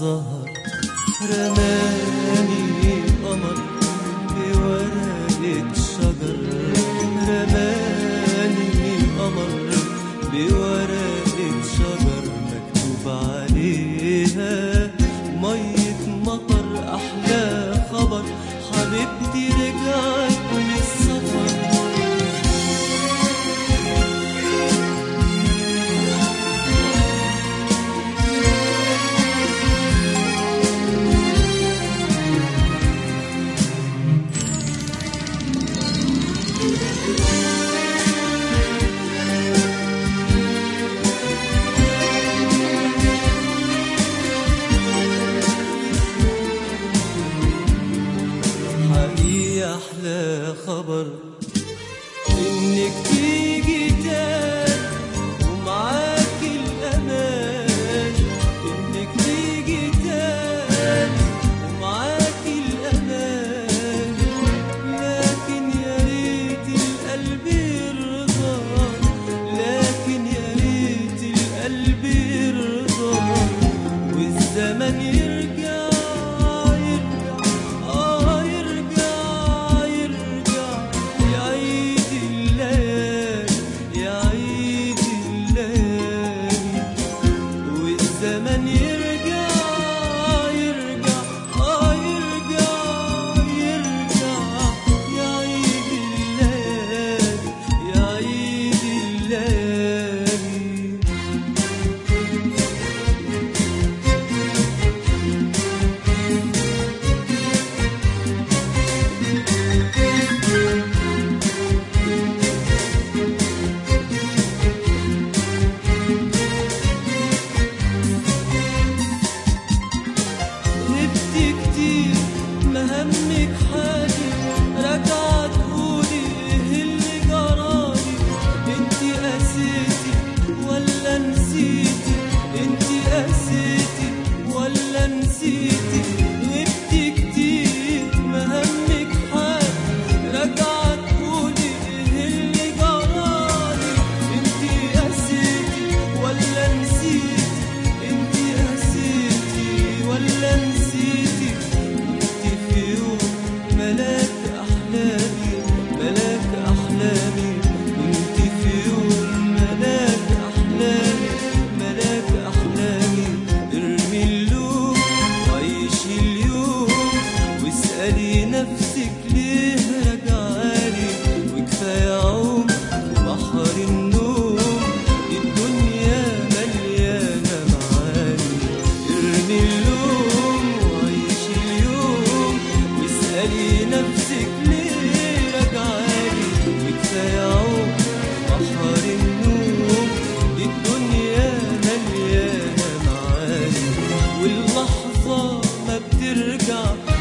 السهر رماني قمر بورقة شجر رماني قمر بورقة شجر مكتوب عليها مية مطر أحلى خبر حبيبتي رجعت من السفر حقيقي أحلى خبر إنك تيجي تاني ومعاك الأمان إنك تيجي تاني ومعاك الأمان لكن يا ريت القلب يرضى لكن يا ريت القلب يرضى والزمن يرجع يرجع آه يرجع يرجع يعيد الليالي يعيد الليالي والزمن يرجع يرجع آه يرجع يرجع يعيد الليالي يعيد الليالي نبتي كتير مهمك حاجة راجعة تقولي ايه اللي جرالي انتي قسيتي ولا نسيتي انتي قسيتي ولا نسيتي غبتي كتير مهمك حاجة راجعة تقولي ايه اللي جرالي انتي قسيتي ولا نسيتي انتي قسيتي ولا نسيتي انتي في يوم ملاك احلامي ملاك احلامي انتي في يوم ملاك احلامي ملاك احلامي ارمي اللوم وعيشي اليوم واسالي نفسك ليه رجعالي وكفايه عوم في بحر النوم الدنيا مليانه معاني ارمي اللوم وعيشي اليوم واسالي نفسك ليه رجعالي وكفايه عوم بحر النوم الدنيا مليانه معاني واللحظه ما بترجع